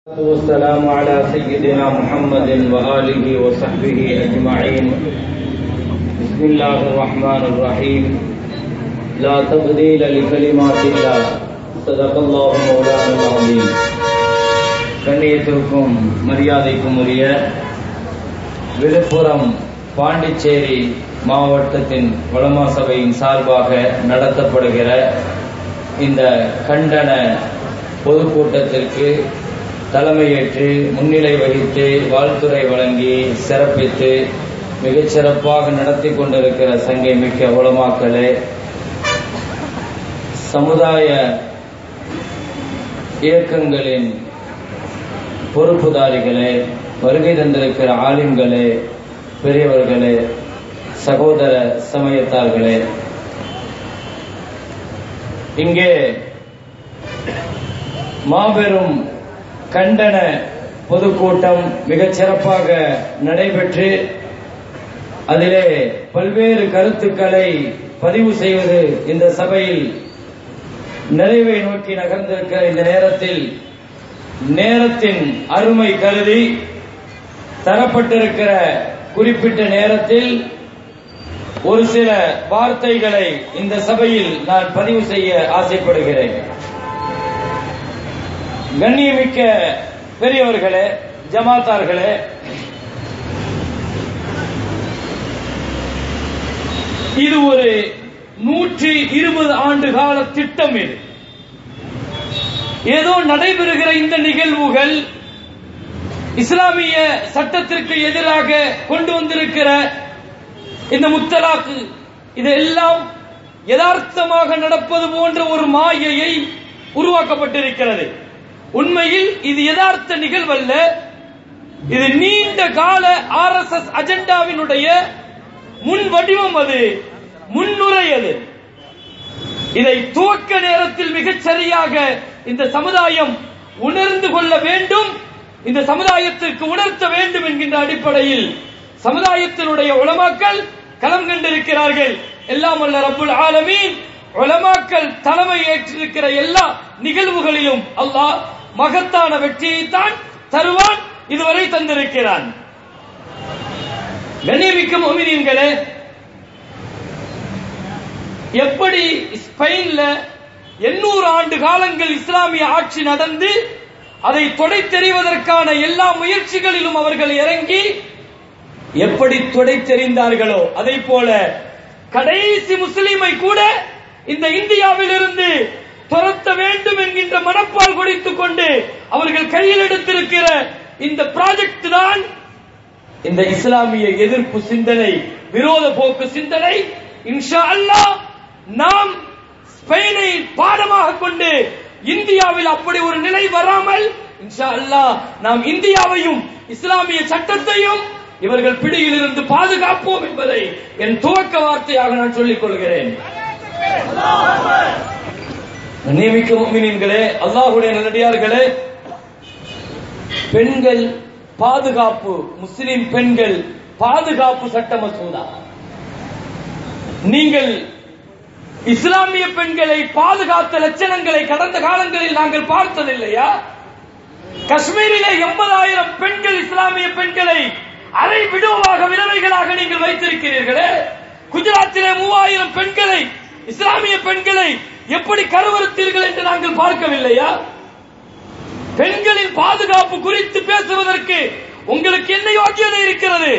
والسلام على سيدنا محمد وآله وصحبه أجمعين بسم الله الرحمن الرحيم لا تبديل لكلمات الله صدق الله مولانا العظيم கண்ணியத்திற்கும் மரியாதைக்கும் உரிய விழுப்புரம் பாண்டிச்சேரி மாவட்டத்தின் வளமா சபையின் சார்பாக நடத்தப்படுகிற இந்த கண்டன பொதுக்கூட்டத்திற்கு தலைமையேற்று முன்னிலை வகித்து வாழ்த்துறை வழங்கி சிறப்பித்து மிகச் சிறப்பாக நடத்தி கொண்டிருக்கிற சங்கை மிக்க உளமாக்களே சமுதாய இயக்கங்களின் பொறுப்புதாரிகளே வருகை தந்திருக்கிற ஆலிம்களே பெரியவர்களே சகோதர சமயத்தார்களே இங்கே மாபெரும் கண்டன பொதுக்கூட்டம் மிகச் சிறப்பாக நடைபெற்று அதிலே பல்வேறு கருத்துக்களை பதிவு செய்வது இந்த சபையில் நிறைவை நோக்கி நகர்ந்திருக்கிற இந்த நேரத்தில் நேரத்தின் அருமை கருதி தரப்பட்டிருக்கிற குறிப்பிட்ட நேரத்தில் ஒரு சில வார்த்தைகளை இந்த சபையில் நான் பதிவு செய்ய ஆசைப்படுகிறேன் கண்ணியமிக்க பெரியவர்களே ஜமாத்தார்களே இது ஒரு நூற்றி இருபது ஆண்டு கால திட்டம் இது ஏதோ நடைபெறுகிற இந்த நிகழ்வுகள் இஸ்லாமிய சட்டத்திற்கு எதிராக கொண்டு வந்திருக்கிற இந்த முத்தலாக்கு இதெல்லாம் யதார்த்தமாக நடப்பது போன்ற ஒரு மாயையை உருவாக்கப்பட்டிருக்கிறது உண்மையில் இது யதார்த்த நிகழ்வல்ல இது நீண்ட கால ஆர் எஸ் எஸ் அஜெண்டாவினுடைய முன் வடிவம் அது முன்னுரை அது இதை துவக்க நேரத்தில் மிகச் சரியாக இந்த சமுதாயம் உணர்ந்து கொள்ள வேண்டும் இந்த சமுதாயத்திற்கு உணர்த்த வேண்டும் என்கின்ற அடிப்படையில் சமுதாயத்தினுடைய உளமாக்கல் களம் கண்டிருக்கிறார்கள் எல்லாம் அல்ல ரப்புல் ஆலமீன் உலமாக்கள் தலைமை ஏற்றிருக்கிற எல்லா நிகழ்வுகளிலும் அல்லாஹ் மகத்தான வெற்றியைத்தான் தருவான் இதுவரை தந்திருக்கிறான் கண்ணியமிக்க மொமினியன்களே எப்படி ஸ்பெயின்ல எண்ணூறு ஆண்டு காலங்கள் இஸ்லாமிய ஆட்சி நடந்து அதை தொடை தெரிவதற்கான எல்லா முயற்சிகளிலும் அவர்கள் இறங்கி எப்படி தொடை தெரிந்தார்களோ அதை போல கடைசி முஸ்லீமை கூட இந்த இந்தியாவில் இருந்து துரத்த வேண்டும் என்கின்ற மனப்பால் குடித்துக் கொண்டு அவர்கள் கையில் எடுத்திருக்கிற இந்த ப்ராஜெக்ட் தான் இந்த இஸ்லாமிய எதிர்ப்பு சிந்தனை விரோத போக்கு சிந்தனை இன்ஷா அல்லாஹ் நாம் ஸ்பெயினை பாடமாக கொண்டு இந்தியாவில் அப்படி ஒரு நிலை வராமல் இன்ஷா அல்லாஹ் நாம் இந்தியாவையும் இஸ்லாமிய சட்டத்தையும் இவர்கள் பிடியில் இருந்து பாதுகாப்போம் என்பதை என் துவக்க வார்த்தையாக நான் சொல்லிக் கொள்கிறேன் நியமிக்க முமினின்களே அல்லாஹுடைய நல்லடியார்களே பெண்கள் பாதுகாப்பு முஸ்லிம் பெண்கள் பாதுகாப்பு சட்ட மசோதா நீங்கள் இஸ்லாமிய பெண்களை பாதுகாத்த லட்சணங்களை கடந்த காலங்களில் நாங்கள் பார்த்ததில்லையா காஷ்மீரிலே எண்பதாயிரம் பெண்கள் இஸ்லாமிய பெண்களை அரை விடுவாக விதவைகளாக நீங்கள் வைத்திருக்கிறீர்களே குஜராத்திலே மூவாயிரம் பெண்களை இஸ்லாமிய பெண்களை எப்படி கருவறுத்தீர்கள் என்று நாங்கள் பார்க்கவில்லையா பெண்களின் பாதுகாப்பு குறித்து பேசுவதற்கு உங்களுக்கு என்ன யோக்கியதை இருக்கிறது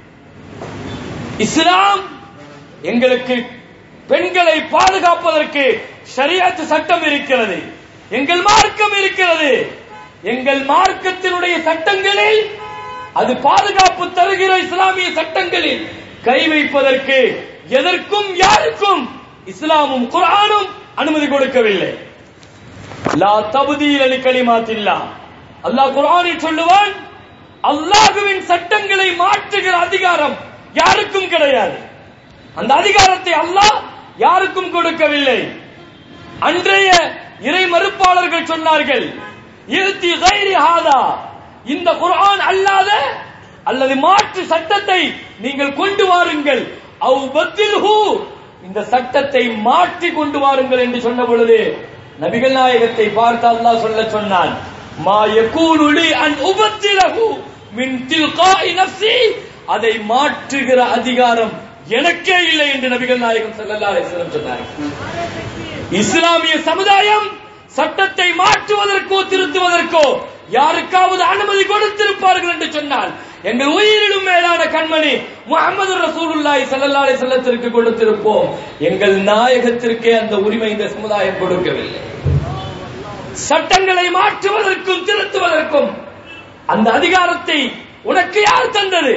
இஸ்லாம் எங்களுக்கு பெண்களை பாதுகாப்பதற்கு ஷரியாத்து சட்டம் இருக்கிறது எங்கள் மார்க்கம் இருக்கிறது எங்கள் மார்க்கத்தினுடைய சட்டங்களில் அது பாதுகாப்பு தருகிற இஸ்லாமிய சட்டங்களில் கை வைப்பதற்கு எதற்கும் யாருக்கும் இஸ்லாமும் குரானும் அனுமதி கொடுக்கவில்லை லா தபுதீல் அலி கலிமாத்தில்லா அல்லாஹ் குரானில் சொல்லுவான் அல்லாஹுவின் சட்டங்களை மாற்றுகிற அதிகாரம் யாருக்கும் கிடையாது அந்த அதிகாரத்தை அல்லாஹ் யாருக்கும் கொடுக்கவில்லை அன்றைய இறை மறுப்பாளர்கள் சொன்னார்கள் இறுதி கைரி ஹாதா இந்த குர்ஆன் அல்லாத அல்லது மாற்று சட்டத்தை நீங்கள் கொண்டு வாருங்கள் அவ் பத்தில்ஹு இந்த சட்டத்தை மாற்றி கொண்டு வாருங்கள் என்று சொன்ன பொழுது நபிகள் நாயகத்தை பார்த்து அல்லாஹ் சொல்ல சொன்னான் மா யகூனு லி அன் உபத்திலஹு மின் தில்காஇ நஃப்ஸி அதை மாற்றுகிற அதிகாரம் எனக்கே இல்லை என்று நபிகள் நாயகம் ஸல்லல்லாஹு அலைஹி வஸல்லம் சொன்னார்கள் இஸ்லாமிய சமுதாயம் சட்டத்தை மாற்றுவதற்கோ திருத்துவதற்கோ யாருக்காவது அனுமதி கொடுத்திருப்பார்கள் என்று சொன்னால் எங்கள் உயிரிலும் மேலான கண்மணி முகமது ரசூலுல்லாஹி ஸல்லல்லாஹு அலைஹி வஸல்லத்திற்கு கொடுத்திருப்போம் எங்கள் நாயகத்திற்கே அந்த உரிமை இந்த சமுதாயம் கொடுக்கவில்லை சட்டங்களை மாற்றுவதற்கும் திருத்துவதற்கும் அந்த அதிகாரத்தை உனக்கு யார் தந்தது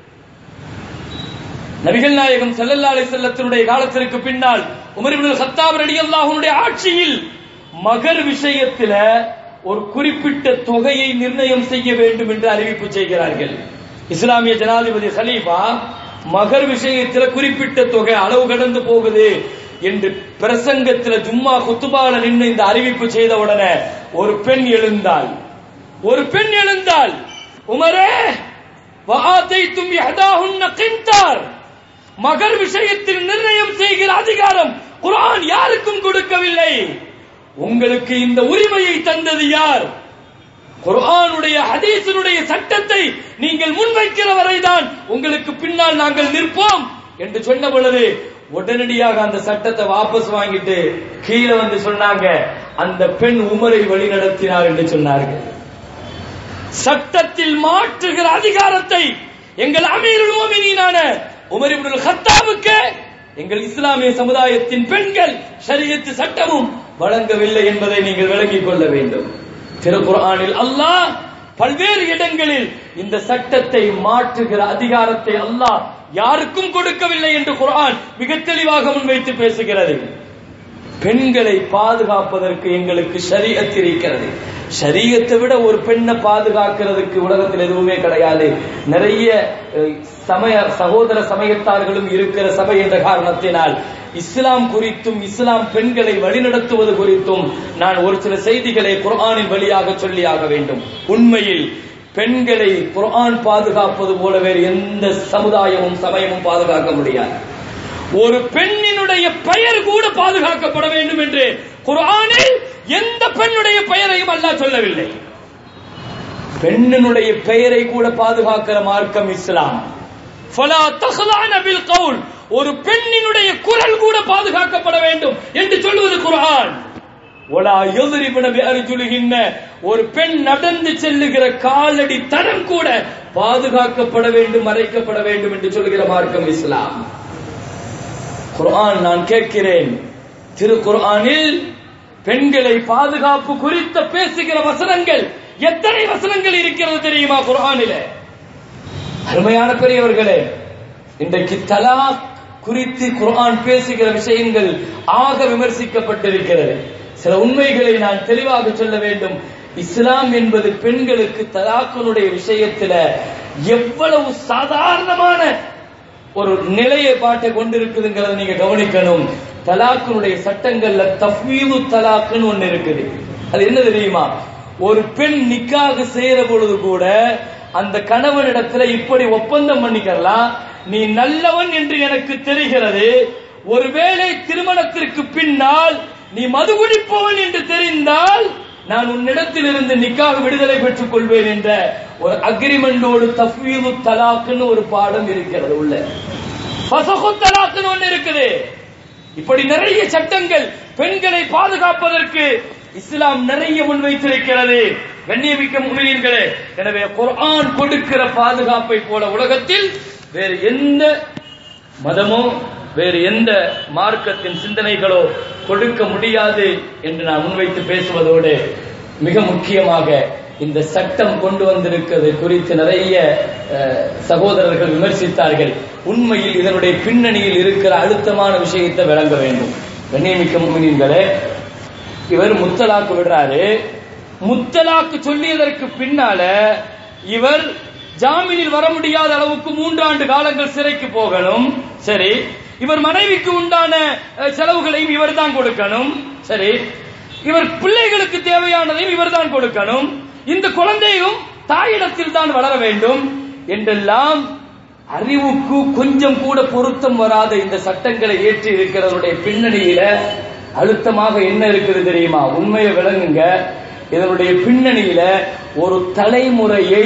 நபிகள் நாயகம் ஸல்லல்லாஹு அலைஹி வஸல்லத்தினுடைய காலத்திற்கு பின்னால் உமர் இப்னு கத்தாப் ரலியல்லாஹுடைய ஆட்சியில் மகர் விஷயத்தில ஒரு குறிப்பிட்ட தொகையை நிர்ணயம் செய்ய வேண்டும் என்று அறிவிப்பு செய்கிறார்கள் இஸ்லாமிய ஜனாதிபதி ஹலீஃபா மகர் விஷயத்துல குறிப்பிட்ட தொகை அளவு கடந்து போகுது என்று பிரசங்கத்துல ஜும்மா குத்துபால நின்று இந்த அறிவிப்பு செய்த உடனே ஒரு பெண் எழுந்தாள் ஒரு பெண் எழுந்தாள் உமரே வஆதைத்தும் யஹதாஹுன்ன கின்தார் மகர் விஷயத்தில் நிர்ணயம் செய்கிற அதிகாரம் குர்ஆன் யாருக்கும் கொடுக்கவில்லை உங்களுக்கு இந்த உரிமையை தந்தது யார் குர்ஆனுடைய ஹதீஸினுடைய சட்டத்தை நீங்கள் முன்வைக்கிற வரைதான் உங்களுக்கு பின்னால் நாங்கள் நிற்போம் என்று சொன்ன பொழுது உடனடியாக அந்த சட்டத்தை வாபஸ் வாங்கிட்டு கீழே வந்து சொன்னாங்க அந்த பெண் உமரை வழி நடத்தினார் என்று சொன்னார்கள் சட்டத்தில் மாற்றுகிற அதிகாரத்தை எங்கள் அமீருல் மோமினான உமர் இப்னுல் ஹத்தாவுக்கு எங்கள் இஸ்லாமிய சமுதாயத்தின் பெண்கள் ஷரியத்து சட்டமும் வழங்கவில்லை என்பதை நீங்கள் விளங்கிக் கொள்ள வேண்டும் திருக்குர்ஆனில் அல்லாஹ் பல்வேறு இடங்களில் இந்த சட்டத்தை மாற்றுகிற அதிகாரத்தை அல்லாஹ் யாருக்கும் கொடுக்கவில்லை என்று குர்ஆன் மிக தெளிவாக முன்வைத்து பேசுகிறது பெண்களை பாதுகாப்பதற்கு எங்களுக்கு ஷரியத் இருக்கிறது ஷரியத்தை விட ஒரு பெண்ணை பாதுகாக்கிறதுக்கு உலகத்தில் எதுவுமே கிடையாது நிறைய அஹ், சமய சகோதர சமயத்தார்களும் இருக்கிற சபை என்ற காரணத்தினால் இஸ்லாம் குறித்தும் இஸ்லாம் பெண்களை வழிநடத்துவது குறித்தும் நான் ஒரு சில செய்திகளை குர்ஆனின் வழியாக சொல்லியாக வேண்டும் உண்மையில் பெண்களை குர்ஆன் பாதுகாப்பது போல வேறு எந்த சமுதாயமும் சமயமும் பாதுகாக்க முடியாது ஒரு பெண்ணினுடைய பெயர் கூட பாதுகாக்கப்பட வேண்டும் என்று குர்ஆனில் எந்த பெண்ணுடைய பெயரையும் அல்லாஹ் சொல்லவில்லை பெண்ணினுடைய பெயரை கூட பாதுகாக்கிற மார்க்கம் இஸ்லாம் ஃபலா தஹ்லான பில் கவுல் ஒரு பெண்ணினுடைய குரல் கூட பாதுகாக்கப்பட வேண்டும் என்று சொல்வது குர்ஆன் ஒலா யுத்ரிபுன பிஅர்ஜுலிஹின்ன ஒரு பெண் நடந்து செல்லுகிற காலடி தடம் கூட பாதுகாக்கப்பட வேண்டும் மறைக்கப்பட வேண்டும் என்று சொல்கிற மார்க்கம் இஸ்லாம் குர்ஆன் நான் கேட்கிறேன் திரு குர்ஆனில் பெண்களை பாதுகாப்பு குறித்த பேசுகிற வசனங்கள் எத்தனை வசனங்கள் இருக்கிறது தெரியுமா குர்ஆனில அருமையான பெரியவர்களே இன்றைக்கு தலாக் குறித்து குர்ஆன் பேசுகிற விஷயங்கள் ஆக விமர்சிக்கப்பட்டிருக்கிறது சில உண்மைகளை நான் தெளிவாக சொல்ல வேண்டும் இஸ்லாம் என்பது பெண்களுக்கு தலாக்கினுடைய விஷயத்துல எவ்வளவு சாதாரணமான ஒரு நிலையை பாட்டை கொண்டிருக்குதுங்கிறத நீங்க கவனிக்கணும் தலாக்கினுடைய சட்டங்கள்ல தஃவீது தலாக்குன்னு ஒண்ணு இருக்குது அது என்ன தெரியுமா ஒரு பெண் நிக்காக செய்யற பொழுது கூட அந்த கணவனிடத்துல இப்படி ஒப்பந்தம் பண்ணிக்கலாம் நீ நல்லவன் என்று எனக்கு தெரிகிறது ஒருவேளை திருமணத்திற்கு பின்னால் நீ மது குடிப்பவன் என்று தெரிந்தால் நான் உன்னிடத்தில் இருந்து நிக்காக விடுதலை பெற்றுக் கொள்வேன் என்ற ஒரு அக்ரிமெண்டோடு தஃவீது தலாக்குன்னு ஒரு பாடம் இருக்கிறது உள்ள ஃபசகு தலாக்குன்னு ஒண்ணு இருக்குது இப்படி நிறைய சட்டங்கள் பெண்களை பாதுகாப்பதற்கு இஸ்லாம் நிறைய முன்வைத்திருக்கிறது கண்ணியமிக்க முகமீன்களே எனவே குர்ஆன் கொடுக்கிற பாதுகாப்பை போல உலகத்தில் வேறு எந்த மதமோ வேறு எந்த மார்க்கத்தின் சிந்தனைகளோ கொடுக்க முடியாது என்று நான் முன்வைத்து பேசுவதோடு மிக முக்கியமாக இந்த சட்டம் கொண்டு வந்திருக்கிறது குறித்து நிறைய அஹ், சகோதரர்கள் விமர்சித்தார்கள் உண்மையில் இதனுடைய பின்னணியில் இருக்கிற அழுத்தமான விஷயத்தை விளங்க வேண்டும் கண்ணியமிக்க முமினீன்களே இவர் முத்தலாக்கு விடுறாரு முத்தலாக்கு சொல்லியதற்கு பின்னால இவர் ஜாமீனில் வர முடியாத அளவுக்கு மூன்று ஆண்டு காலங்கள் சிறைக்கு போகணும் சரி இவர் மனைவிக்கு உண்டான அஹ், செலவுகளையும் இவர் தான் கொடுக்கணும் சரி இவர் பிள்ளைகளுக்கு தேவையானதையும் இவர் தான் கொடுக்கணும் இந்த குழந்தையும் தாயிடத்தில் தான் வளர வேண்டும் என்றெல்லாம் அறிவுக்கு கொஞ்சம் கூட பொருத்தம் வராத இந்த சட்டங்களை ஏற்றி இருக்கிறதனுடைய பின்னணியில அழுத்தமாக என்ன இருக்குது தெரியுமா உண்மையை விளங்குங்க இதனுடைய பின்னணியில ஒரு தலைமுறையை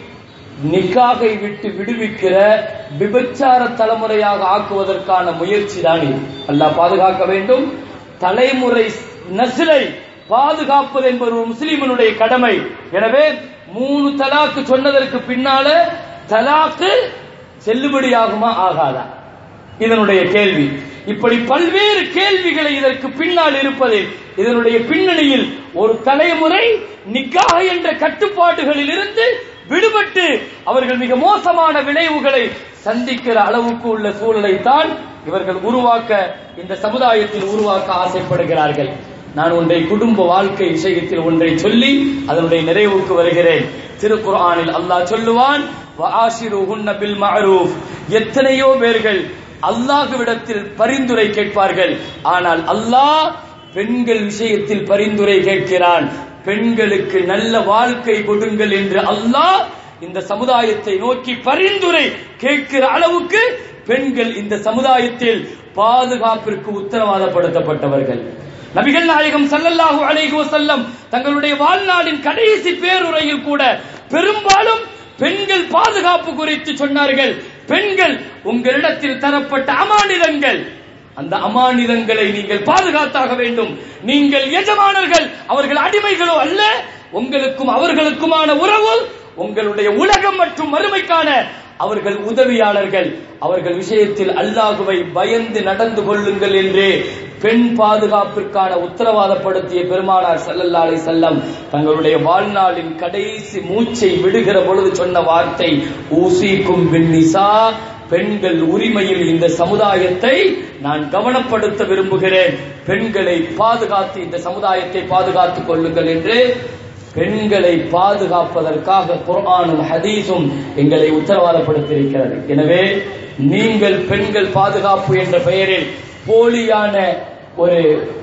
நிக்காகை விட்டு விடுவிக்கிற விபச்சார தலைமுறையாக ஆக்குவதற்கான முயற்சி தான் இது அல்லாஹ் பாதுகாக்க வேண்டும் தலைமுறை நசிலை பாதுகாப்பது என்பது ஒரு முஸ்லிமனுடைய கடமை எனவே மூணு தலாக்கு சொன்னதற்கு பின்னால தலாக்கு செல்லுபடியாகுமா ஆகாதா இதனுடைய கேள்வி இப்படி பல்வேறு கேள்விகளை இதற்கு பின்னால் இருப்பதில் இதனுடைய பின்னணியில் ஒரு தலைமுறை நிக்காக என்ற கட்டுப்பாடுகளில் இருந்து விடுபட்டு அவர்கள் மிக மோசமான விளைவுகளை சந்திக்கிற அளவுக்கு உள்ள சூழலை தான் இவர்கள் உருவாக்க இந்த சமுதாயத்தில் உருவாக்க ஆசைப்படுகிறார்கள் நான் ஒன்றை குடும்ப வாழ்க்கை விஷயத்தில் ஒன்றை சொல்லி அதனுடைய நிறைவுக்கு வருகிறேன் திருக்குர்ஆனில் அல்லாஹ் சொல்லுவான் வஆஷிருஹுன்ன பில் மஅரூஃப் எத்தனையோ பேர்கள் அல்லாஹ்விடத்தில் பரிந்துரை கேட்பார்கள் ஆனால் அல்லாஹ் பெண்கள் விஷயத்தில் பரிந்துரை கேட்கிறான் பெண்களுக்கு நல்ல வாழ்க்கை கொடுங்கள் என்று அல்லாஹ் இந்த சமுதாயத்தை நோக்கி பரிந்துரை கேட்கிற அளவுக்கு பெண்கள் இந்த சமுதாயத்தில் பாதுகாப்பிற்கு உத்தரவாதப்படுத்தப்பட்டவர்கள் நபிகள் நாயகம் ஸல்லல்லாஹு அலைஹி வஸல்லம் தங்களுடைய வாழ்நாளின் கடைசி பேருரையில் கூட பெரும்பாலும் பெண்கள் பாதுகாப்பு குறித்து சொன்னார்கள் பெண்கள் உங்களிடத்தில் தரப்பட்ட அமானிதங்கள் அந்த அமானிதங்களை நீங்கள் பாதுகாத்தாக வேண்டும் நீங்கள் எஜமானர்கள் அவர்கள் அடிமைகளோ அல்ல உங்களுக்கும் அவர்களுக்குமான உறவு உங்களுடைய உலகம் மற்றும் மறுமைக்கான அவர்கள் உதவியாளர்கள் அவர்கள் விஷயத்தில் அல்லாஹுவை பயந்து நடந்து கொள்ளுங்கள் என்று பெண் பாதுகாப்பிற்கான உத்தரவாதப்படுத்திய பெருமானார் ஸல்லல்லாஹு அலைஹி வஸல்லம் தங்களுடைய வாழ்நாளின் கடைசி மூச்சை விடுகிற பொழுது சொன்ன வார்த்தை ஊசிக்கும் பின்னிசா பெண்கள் உரிமையில் இந்த சமுதாயத்தை நான் கவனப்படுத்த விரும்புகிறேன் பெண்களை பாதுகாத்து இந்த சமுதாயத்தை பாதுகாத்துக் கொள்ளுங்கள் என்று பெண்களை பாதுகாப்பதற்காக குர்ஆனும் ஹதீஸும் எங்களை உத்தரவாதப்படுத்தியிருக்கிறது எனவே நீங்கள் பெண்கள் பாதுகாப்பு என்ற பெயரில் போலியான ஒரு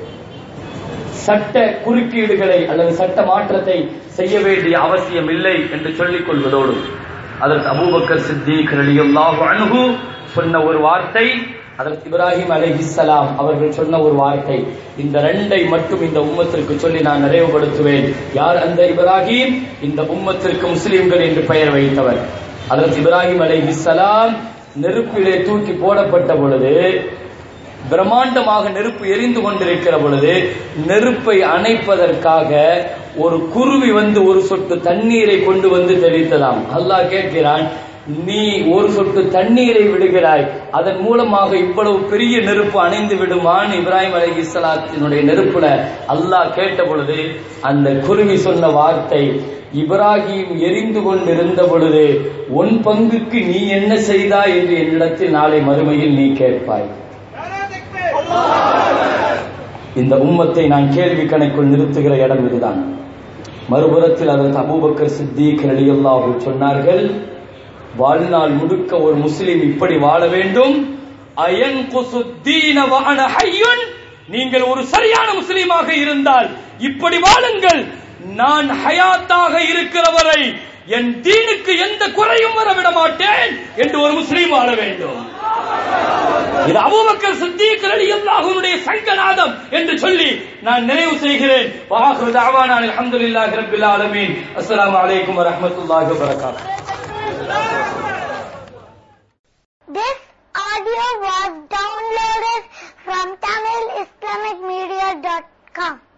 சட்ட குறுக்கீடுகளை அல்லது சட்ட மாற்றத்தை செய்ய வேண்டிய அவசியம் இல்லை என்று சொல்லிக் கொள்வதோடு அதற்கு அபூபக்கர் சித்திக் ரலியல்லாஹு அன்ஹு சொன்ன ஒரு வார்த்தை அதற்கு இப்ராஹிம் அலைஹிஸ்ஸலாம் அவர்கள் சொன்ன ஒரு வார்த்தை இந்த ரெண்டை மட்டும் இந்த உம்மத்திற்கு சொல்லி நான் நிறைவுபடுத்துவேன் யார் அந்த இப்ராஹிம் இந்த உம்மத்திற்கு முஸ்லிம்கள் என்று பெயர் வைத்தவர் அதற்கு இப்ராஹிம் அலைஹிஸ்ஸலாம் நெருப்பிலே தூக்கி போடப்பட்ட பொழுது பிரம்மாண்டமாக நெருப்பு எரிந்து கொண்டிருக்கிற பொழுது நெருப்பை அணைப்பதற்காக ஒரு குருவி வந்து ஒரு சொட்டு தண்ணீரை கொண்டு வந்து தெளித்ததாம் அல்லாஹ் கேட்கிறான் நீ ஒரு சொட்டு தண்ணீரை விடுகிறாய் அதன் மூலமாக இவ்வளவு பெரிய நெருப்பு அணைந்து விடுமான் இப்ராஹிம் அலி இஸ்லாத்தினுடைய நெருப்புல அல்லாஹ் கேட்ட பொழுது அந்த குருவி சொன்ன வார்த்தை இப்ராஹிம் எரிந்து கொண்டிருந்த பொழுது உன் பங்குக்கு நீ என்ன செய்தாய் என்று என்னிடத்தில் நாளை மறுமையில் நீ கேட்பாய் இந்த உம்மத்தை நான் கேள்வி கணக்குள் நிறுத்துகிற இடம் இதுதான் மறுபுறத்தில் அதற்கு அபூபக்கர் சித்திக் ரலியல்லாஹு சொன்னார்கள் வாழ்நாள் முழுக்க ஒரு முஸ்லிம் இப்படி வாழ வேண்டும் அயன்குசு தீன வஅன ஹய்யுன் நீங்கள் ஒரு சரியான முஸ்லிமாக இருந்தால் இப்படி வாழுங்கள் நான் ஹயாத்தாக இருக்கிறவரை என் தீனுக்கு எந்த குறையும் வரவிட மாட்டேன் என்று ஒரு முஸ்லீம் வாழ வேண்டும் இது அபூபக்கர் சித்திக் ரலியல்லாஹுவுடைய சங்கநாதம் என்று சொல்லி நான் நிறைவு செய்கிறேன் வாஹிரு தஅவானா அல்ஹம்துலில்லாஹி ரப்பில் ஆலமீன் அஸ்ஸலாமு அலைக்கும் வரஹ்மத்துல்லாஹி வபரகாத்துஹு This audio was downloaded from TamilIslamicMedia.com.